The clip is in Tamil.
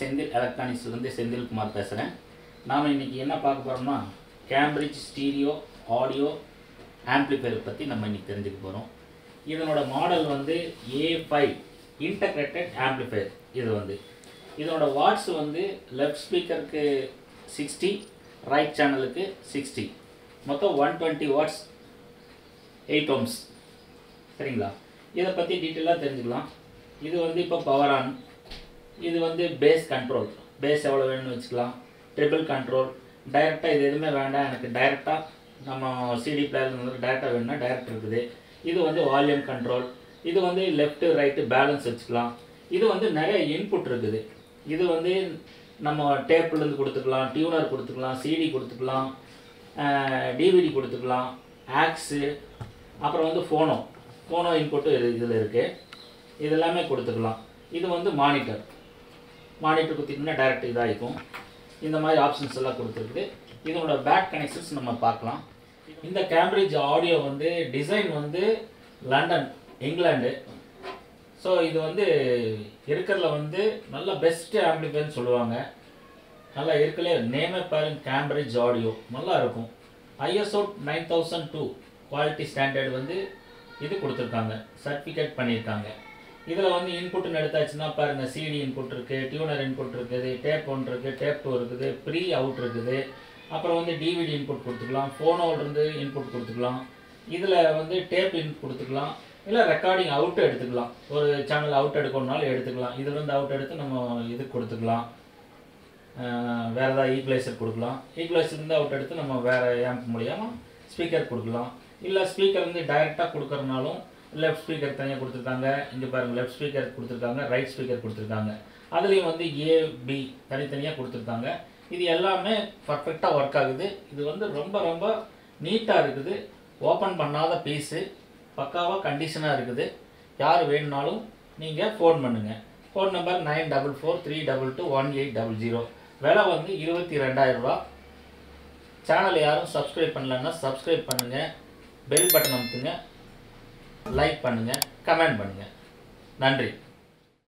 செந்தில் எலக்ட்ரானிக்ஸ்லேருந்து செந்தில்குமார் பேசுகிறேன் நாம் இன்றைக்கி என்ன பார்க்க போகிறோம்னா கேம்பிரிட்ஜ் ஸ்டீரியோ ஆடியோ ஆம்ப்ளிஃபையர் பற்றி நம்ம இன்றைக்கி தெரிஞ்சுக்க போகிறோம் இதனோட மாடல் வந்து ஏ ஃபைவ் இன்டகிரேட்டட் ஆம்ப்ளிஃபையர் இது வந்து இதனோட வாட்ஸ் வந்து லெஃப்ட் ஸ்பீக்கருக்கு சிக்ஸ்டி ரைட் சேனலுக்கு சிக்ஸ்டி மொத்தம் one twenty watts eight ohms சரிங்களா இதை பற்றி டீட்டெயிலாக தெரிஞ்சுக்கலாம் இது வந்து இப்போ பவர் ஆன் இது வந்து பேஸ் கண்ட்ரோல் பேஸ் எவ்வளோ வேணும்னு வச்சுக்கலாம் ட்ரிபிள் கண்ட்ரோல் டைரெக்டாக இது எதுவுமே வேண்டாம் எனக்கு டைரெக்டாக நம்ம சிடி பிளேயர் வந்து டைரெக்டாக வேணும்னா டைரக்ட் இருக்குது இது வந்து வால்யூம் கண்ட்ரோல் இது வந்து லெஃப்ட்டு ரைட்டு பேலன்ஸ் வச்சுக்கலாம் இது வந்து நிறைய இன்புட் இருக்குது இது வந்து நம்ம டேப்லேருந்து கொடுத்துக்கலாம் டியூனர் கொடுத்துக்கலாம் சிடி கொடுத்துக்கலாம் டிவிடி கொடுத்துக்கலாம் ஆக்ஸு அப்புறம் வந்து ஃபோனோ ஃபோனோ இன்புட்டு இதில் இருக்குது இது எல்லாமே கொடுத்துக்கலாம் இது வந்து மானிட்டர் மானிட்டர் குத்திட்டிங்கன்னா டைரக்ட் இதாகிக்கும் இந்த மாதிரி ஆப்ஷன்ஸ் எல்லாம் கொடுத்துருக்குது இதனோட பேக் கனெக்ஷன்ஸ் நம்ம பார்க்கலாம் இந்த கேம்பிரிட்ஜ் ஆடியோ வந்து டிசைன் வந்து லண்டன் இங்கிலாந்து ஸோ இது வந்து இருக்கிறதுல வந்து நல்ல பெஸ்ட் ஆம்பிளிஃபைன்னு சொல்லுவாங்க நல்லா இருக்கலே நேமே பாருங்க கேம்பிரிட்ஜ் ஆடியோ நல்லா இருக்கும் ISO nine thousand two quality standard வந்து இது கொடுத்துருக்காங்க சர்டிஃபிகேட் பண்ணியிருக்காங்க இதில் வந்து இன்புட்னு எடுத்தாச்சுன்னா பாருங்கள் சிடி இன்புட் இருக்குது டியூனர் இன்புட் இருக்குது டேப் ஒன் இருக்குது டேப் டூ இருக்குது ப்ரீ அவுட் இருக்குது அப்புறம் வந்து டிவிடி இன்புட் கொடுத்துக்கலாம் ஃபோனோலேருந்து இன்புட் கொடுத்துக்கலாம் இதில் வந்து டேப் இன் கொடுத்துக்கலாம் இல்லை ரெக்கார்டிங் அவுட் எடுத்துக்கலாம் ஒரு சேனல் அவுட் எடுக்கணுனாலும் எடுத்துக்கலாம் இதுலேருந்து அவுட் எடுத்து நம்ம இது கொடுத்துக்கலாம் வேறு ஏதாவது ஈக்குவலைசர் கொடுக்கலாம் ஈக்குவலைசர்லேருந்து அவுட் எடுத்து நம்ம வேறு ஆம்ப் மூலியமாக ஸ்பீக்கர் கொடுக்கலாம் இல்லை ஸ்பீக்கர் வந்து டைரெக்டாக கொடுக்குறனாலும் லெஃப்ட் ஸ்பீக்கர் தனியாக கொடுத்துருக்காங்க இங்கே பாருங்கள் லெஃப்ட் ஸ்பீக்கர் கொடுத்துருக்காங்க ரைட் ஸ்பீக்கர் கொடுத்துருக்காங்க அதுலேயும் வந்து ஏ பி தனித்தனியாக கொடுத்துருக்காங்க இது எல்லாமே பர்ஃபெக்டாக ஒர்க் ஆகுது இது வந்து ரொம்ப ரொம்ப நீட்டாக இருக்குது ஓப்பன் பண்ணாத பீஸு பக்காவாக கண்டிஷனாக இருக்குது யார் வேணும்னாலும் நீங்கள் ஃபோன் பண்ணுங்கள் phone number nine double four three double two one eight double zero விலை வந்து இருபத்தி ரெண்டாயிரரூபா சேனலை யாரும் சப்ஸ்கிரைப் பண்ணலன்னா சப்ஸ்கிரைப் பண்ணுங்கள் பெல் பட்டன் அமுத்துங்க லைக் பண்ணுங்கள் கமெண்ட் பண்ணுங்கள் நன்றி